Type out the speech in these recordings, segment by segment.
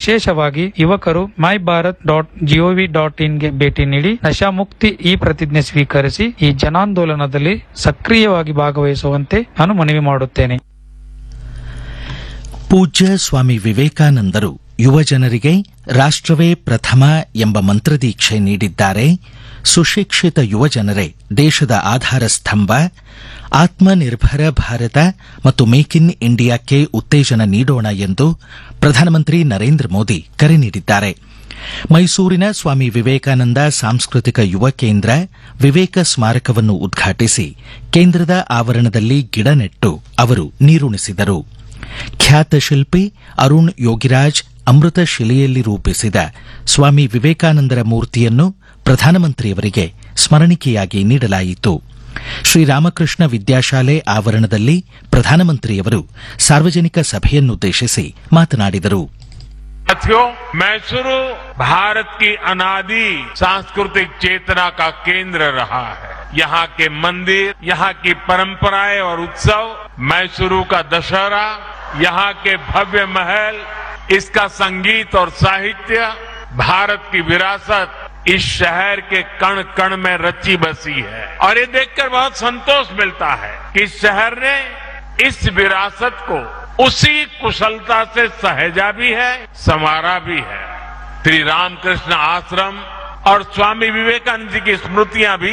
ವಿಶೇಷವಾಗಿ ಯುವಕರು my Bharat dot GOV ಡಾಟ್ ಇನ್ಗೆ ಭೇಟಿ ನೀಡಿ ನಶಾಮುಕ್ತಿ ಈ ಪ್ರತಿಜ್ಞೆ ಸ್ವೀಕರಿಸಿ ಈ ಜನಾಂದೋಲನದಲ್ಲಿ ಸಕ್ರಿಯವಾಗಿ ಭಾಗವಹಿಸುವಂತೆ ನಾನು ಮನವಿ ಮಾಡುತ್ತೇನೆ ಪೂಜ್ಯ ಸ್ವಾಮಿ ವಿವೇಕಾನಂದರು ಯುವ ಜನರಿಗೆ ರಾಷ್ಟ್ರವೇ ಪ್ರಥಮ ಎಂಬ ಮಂತ್ರದೀಕ್ಷೆ ನೀಡಿದ್ದಾರೆ ಸುಶಿಕ್ಷಿತ ಯುವ ಜನರೇ ದೇಶದ ಆಧಾರ ಸ್ತಂಭ ಆತ್ಮನಿರ್ಭರ ಭಾರತ ಮತ್ತು ಮೇಕ್ ಇನ್ ಇಂಡಿಯಾಕ್ಕೆ ಉತ್ತೇಜನ ನೀಡೋಣ ಎಂದು ಪ್ರಧಾನಮಂತ್ರಿ ನರೇಂದ್ರ ಮೋದಿ ಕರೆ ನೀಡಿದ್ದಾರೆ ಮೈಸೂರಿನ ಸ್ವಾಮಿ ವಿವೇಕಾನಂದ ಸಾಂಸ್ಕೃತಿಕ ಯುವ ಕೇಂದ್ರ ವಿವೇಕ ಸ್ಮಾರಕವನ್ನು ಉದ್ಘಾಟಿಸಿ ಕೇಂದ್ರದ ಆವರಣದಲ್ಲಿ ಗಿಡ ನೆಟ್ಟು ಅವರು ನೀರುಣಿಸಿದರು ಖ್ಯಾತ ಶಿಲ್ಪಿ ಅರುಣ್ ಯೋಗಿರಾಜ್ ಅಮೃತ ಶಿಲೆಯಲ್ಲಿ ರೂಪಿಸಿದ ಸ್ವಾಮಿ ವಿವೇಕಾನಂದರ ಮೂರ್ತಿಯನ್ನು ಪ್ರಧಾನಮಂತ್ರಿಯವರಿಗೆ ಸ್ಮರಣಿಕೆಯಾಗಿ ನೀಡಲಾಯಿತು ಶ್ರೀರಾಮಕೃಷ್ಣ ವಿದ್ಯಾಶಾಲೆ ಆವರಣದಲ್ಲಿ ಪ್ರಧಾನಮಂತ್ರಿಯವರು ಸಾರ್ವಜನಿಕ ಸಭೆಯನ್ನುದ್ದೇಶಿಸಿ ಮಾತನಾಡಿದರು साथियों मैसूरू भारत की अनादि सांस्कृतिक चेतना का केंद्र रहा है यहाँ के मंदिर यहाँ की परंपराएं और उत्सव मैसूरू का दशहरा यहाँ के भव्य महल इसका संगीत और साहित्य भारत की विरासत इस शहर के कण कण में रची बसी है और ये देखकर बहुत संतोष मिलता है कि इस शहर ने इस विरासत को उसी कुशलता से सहेजा भी है संवारा भी है श्री रामकृष्ण आश्रम और स्वामी विवेकानंद जी की स्मृतियां भी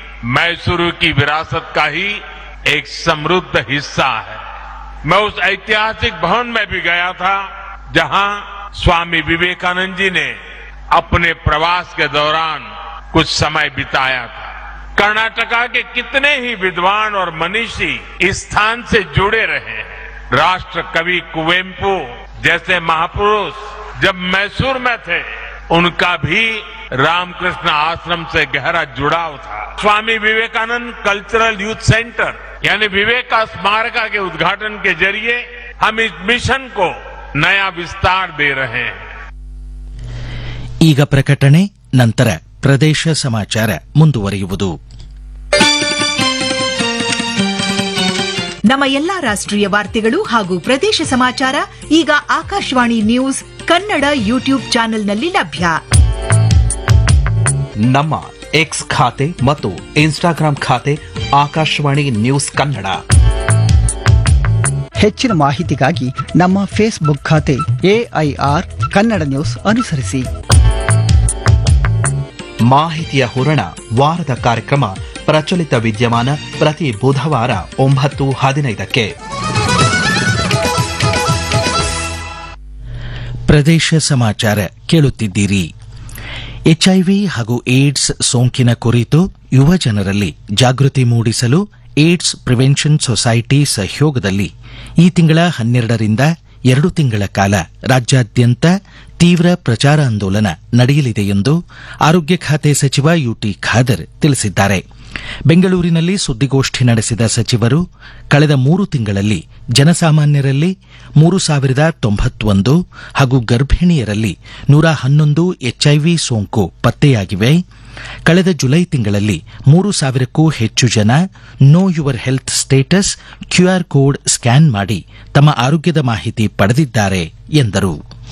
मैसूरू की विरासत का ही एक समृद्ध हिस्सा है मैं उस ऐतिहासिक भवन में भी गया था जहां स्वामी विवेकानंद जी ने अपने प्रवास के दौरान कुछ समय बिताया था कर्नाटका के कितने ही विद्वान और मनीषी इस स्थान से जुड़े रहे हैं राष्ट्र कवि कुवेम्पु जैसे महापुरुष जब मैसूर में थे उनका भी रामकृष्ण आश्रम से गहरा जुड़ाव था Swami Vivekananda cultural youth centre यानी विवेका स्मारका के उद्घाटन के जरिए हम इस मिशन को नया विस्तार दे रहे हैं ಈಗ ಪ್ರಕಟಣೆ ನಂತರ ಪ್ರದೇಶ ಸಮಾಚಾರ ಮುಂದುವರಿಯುವುದು ನಮ್ಮ ಎಲ್ಲಾ ರಾಷ್ಟ್ರೀಯ ವಾರ್ತೆಗಳು ಹಾಗೂ ಪ್ರದೇಶ ಸಮಾಚಾರ ಈಗ ಆಕಾಶವಾಣಿ ನ್ಯೂಸ್ ಕನ್ನಡ ಯೂಟ್ಯೂಬ್ ಚಾನೆಲ್ನಲ್ಲಿ ಲಭ್ಯ ನಮ್ಮ ಎಕ್ಸ್ ಖಾತೆ ಮತ್ತು ಇನ್ಸ್ಟಾಗ್ರಾಂ ಖಾತೆ ಆಕಾಶವಾಣಿ ನ್ಯೂಸ್ ಕನ್ನಡ ಹೆಚ್ಚಿನ ಮಾಹಿತಿಗಾಗಿ ನಮ್ಮ ಫೇಸ್ಬುಕ್ ಖಾತೆ ಎಐಆರ್ ಕನ್ನಡ ನ್ಯೂಸ್ ಅನುಸರಿಸಿ ಮಾಹಿತಿಯ ಹೂರಣ ವಾರದ ಕಾರ್ಯಕ್ರಮ ಪ್ರಚಲಿತ ವಿದ್ಯಮಾನ ಪ್ರತಿ ಬುಧವಾರ ಒಂಬತ್ತು ಹದಿನೈದಕ್ಕೆ ಪ್ರದೇಶ ಸಮಾಚಾರ ಕೇಳುತ್ತಿದ್ದೀರಿ ಎಚ್ಐವಿ ಹಾಗೂ ಏಡ್ಸ್ ಸೋಂಕಿನ ಕುರಿತು ಯುವ ಜನರಲ್ಲಿ ಜಾಗೃತಿ ಮೂಡಿಸಲು ಏಡ್ಸ್ ಪ್ರಿವೆನ್ಷನ್ ಸೊಸೈಟಿ ಸಹಯೋಗದಲ್ಲಿ ಈ ತಿಂಗಳ ಹನ್ನೆರಡರಿಂದ ಎರಡು ತಿಂಗಳ ಕಾಲ ರಾಜ್ಯಾದ್ಯಂತ ತೀವ್ರ ಪ್ರಚಾರ ಆಂದೋಲನ ನಡೆಯಲಿದೆ ಎಂದು ಆರೋಗ್ಯ ಖಾತೆ ಸಚಿವ ಯುಟಿ ಖಾದರ್ ತಿಳಿಸಿದ್ದಾರೆ ಬೆಂಗಳೂರಿನಲ್ಲಿ ಸುದ್ದಿಗೋಷ್ಠಿ ನಡೆಸಿದ ಸಚಿವರು ಕಳೆದ ಮೂರು ತಿಂಗಳಲ್ಲಿ ಜನಸಾಮಾನ್ಯರಲ್ಲಿ ಮೂರು ಸಾವಿರದ ತೊಂಬತ್ತೊಂದು ಹಾಗೂ ಗರ್ಭಿಣಿಯರಲ್ಲಿ ನೂರ ಹನ್ನೊಂದು ಎಚ್ಐವಿ ಸೋಂಕು ಪತ್ತೆಯಾಗಿವೆ ಕಳೆದ ಜುಲೈ ತಿಂಗಳಲ್ಲಿ ಮೂರು ಸಾವಿರಕ್ಕೂ ಹೆಚ್ಚು ಜನ know your health status QR code scan ಮಾಡಿ ತಮ್ಮ ಆರೋಗ್ಯದ ಮಾಹಿತಿ ಪಡೆದಿದ್ದಾರೆ ಎಂದರು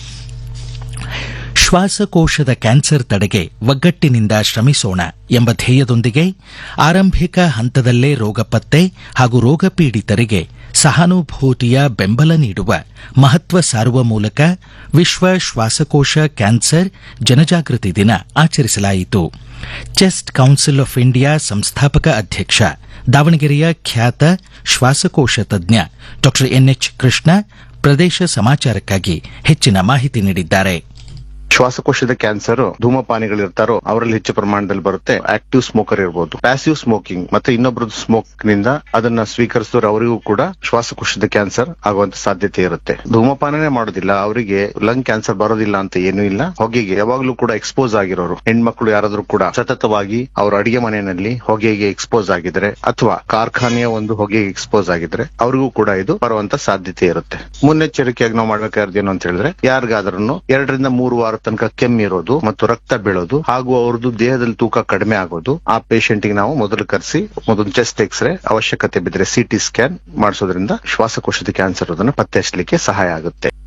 ಶ್ವಾಸಕೋಶದ ಕ್ಯಾನ್ಸರ್ ತಡೆಗೆ ಒಗ್ಗಟ್ಟಿನಿಂದ ಶ್ರಮಿಸೋಣ ಎಂಬ ಧ್ಯೇಯದೊಂದಿಗೆ ಆರಂಭಿಕ ಹಂತದಲ್ಲೇ ರೋಗ ಪತ್ತೆ ಹಾಗೂ ರೋಗ ಪೀಡಿತರಿಗೆ ಸಹಾನುಭೂತಿಯ ಬೆಂಬಲ ನೀಡುವ ಮಹತ್ವ ಸಾರುವ ಮೂಲಕ ವಿಶ್ವ ಶ್ವಾಸಕೋಶ ಕ್ಯಾನ್ಸರ್ ಜನಜಾಗೃತಿ ದಿನ ಆಚರಿಸಲಾಯಿತು ಚೆಸ್ಟ್ ಕೌನ್ಸಿಲ್ ಆಫ್ ಇಂಡಿಯಾ ಸಂಸ್ಥಾಪಕ ಅಧ್ಯಕ್ಷ ದಾವಣಗೆರೆಯ ಖ್ಯಾತ ಶ್ವಾಸಕೋಶ ತಜ್ಞ ಡಾ ಎನ್ಎಚ್ ಕೃಷ್ಣ ಪ್ರದೇಶ ಸಮಾಚಾರಕ್ಕಾಗಿ ಹೆಚ್ಚಿನ ಮಾಹಿತಿ ನೀಡಿದ್ದಾರೆ ಶ್ವಾಸಕೋಶದ ಕ್ಯಾನ್ಸರ್ ಧೂಮಪಾನಿಗಳಿರ್ತಾರೋ ಅವರಲ್ಲಿ ಹೆಚ್ಚು ಪ್ರಮಾಣದಲ್ಲಿ ಬರುತ್ತೆ ಆಕ್ಟಿವ್ ಸ್ಮೋಕರ್ ಇರಬಹುದು ಪ್ಯಾಸಿವ್ ಸ್ಮೋಕಿಂಗ್ ಮತ್ತೆ ಇನ್ನೊಬ್ರದ್ದು ಸ್ಮೋಕ್ ನಿಂದ ಅದನ್ನ ಸ್ವೀಕರಿಸಿದವರು ಅವರಿಗೂ ಕೂಡ ಶ್ವಾಸಕೋಶದ ಕ್ಯಾನ್ಸರ್ ಆಗುವಂತ ಸಾಧ್ಯತೆ ಇರುತ್ತೆ ಧೂಮಪಾನನೇ ಮಾಡೋದಿಲ್ಲ ಅವರಿಗೆ ಲಂಗ್ ಕ್ಯಾನ್ಸರ್ ಬರೋದಿಲ್ಲ ಅಂತ ಏನೂ ಇಲ್ಲ ಹೊಗೆಗೆ ಯಾವಾಗ್ಲೂ ಕೂಡ ಎಕ್ಸ್ಪೋಸ್ ಆಗಿರೋರು ಹೆಣ್ಮಕ್ಳು ಯಾರಾದ್ರೂ ಕೂಡ ಸತತವಾಗಿ ಅವ್ರ ಅಡಿಗೆ ಮನೆಯಲ್ಲಿ ಹೊಗೆಗೆ ಎಕ್ಸ್ಪೋಸ್ ಆಗಿದ್ರೆ ಅಥವಾ ಕಾರ್ಖಾನೆಯ ಒಂದು ಹೊಗೆಗೆ ಎಕ್ಸ್ಪೋಸ್ ಆಗಿದ್ರೆ ಅವ್ರಿಗೂ ಕೂಡ ಇದು ಬರುವಂತ ಸಾಧ್ಯತೆ ಇರುತ್ತೆ ಮುನ್ನೆಚ್ಚರಿಕೆಯಾಗಿ ನಾವು ಮಾಡ್ಬೇಕಾದ್ರೆ ಏನು ಅಂತ ಹೇಳಿದ್ರೆ ಯಾರಿಗಾದ್ರೂ ಎರಡರಿಂದ ಮೂರು ವಾರ ತನಕ ಕೆಮ್ಮಿರೋದು ಮತ್ತು ರಕ್ತ ಬೀಳೋದು ಹಾಗೂ ಅವ್ರದ್ದು ದೇಹದಲ್ಲಿ ತೂಕ ಕಡಿಮೆ ಆಗೋದು ಆ ಪೇಷಂಟ್ ಗೆ ನಾವು ಮೊದಲು ಕರೆಸಿ ಮೊದಲು ಚೆಸ್ಟ್ ಎಕ್ಸ್ರೇ ಅವಶ್ಯಕತೆ ಬಿದ್ದರೆ ಸಿಟಿ ಸ್ಕ್ಯಾನ್ ಮಾಡಿಸೋದ್ರಿಂದ ಶ್ವಾಸಕೋಶದ ಕ್ಯಾನ್ಸರ್ ಅದನ್ನು ಪತ್ತೆ ಹಚ್ಚಲಿಕ್ಕೆ ಸಹಾಯ ಆಗುತ್ತೆ